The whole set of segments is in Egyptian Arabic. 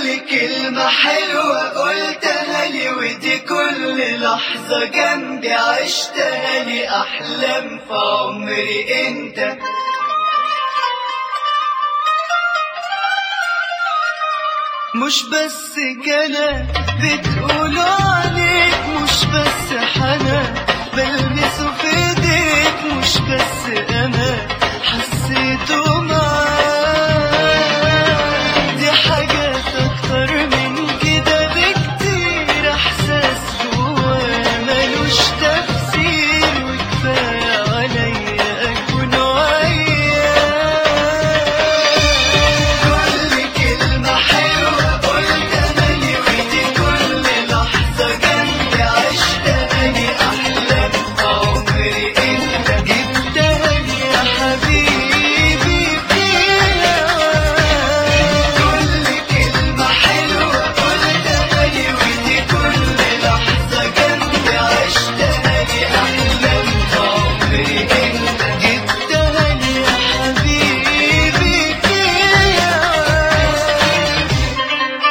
كل كلمة حلوة قلتها لي ودي كل لحظة جنبي عشتها لي أحلام في عمري أنت مش بس كلام بتقولوا عليك مش بس حنان بلمسه في ايديك مش بس امان حسيته معاك دي حاجات اكتر من كده بكتير احساس جوايا ملوش تفسير وكفايه عليا اكون وياك كل كلمة حلوة قلتها لي ودي كل لحظة جنبي عشتها لي أحلام عمري أنت جبتها لي يا حبيبي في هواك كل كلمة حلوة قلتها لي ودي كل لحظة جنبي عشتها لي أحلام عمري أنت جبتها لي يا حبيبي في هواك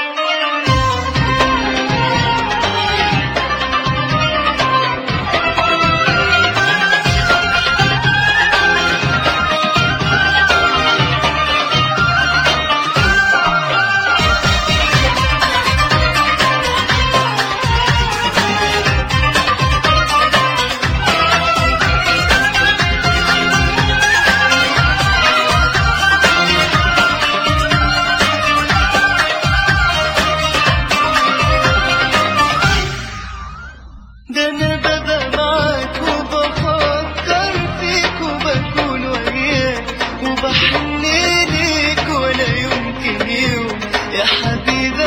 ده انا ببقى معاك وبفكر فيك وبكون وياك وبحن ليك ولا يمكن يوم يا حبيبي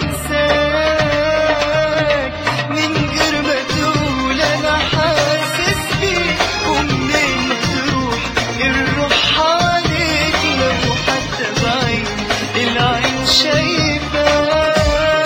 انساك من غير ما تقول انا حاسس بيك ومنين ما تروح الروح عليك لو حتى بعيد العين شايفاك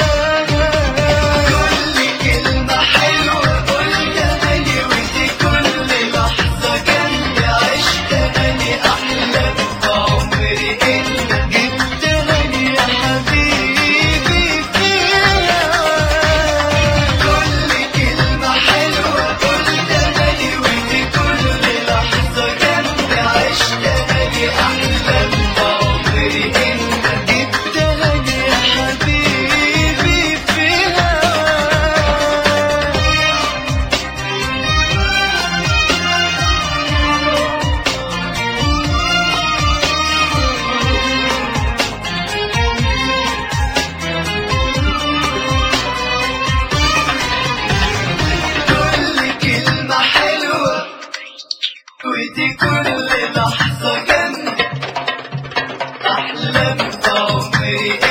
كل كلمة حلوة قلتها لي ودي كل لحظة جنبي عشتها لي أحلام عمري أنت جبتها لي يا حبيبي في هواك كل كلمة حلوة قلتها لي ودي كل لحظة جنبي عشتها لي أحلام عمري أنت جبتها لي يا حبيبي في هواك كل كلمة حلوة ودي كل لحظة جنبي أحلام عمري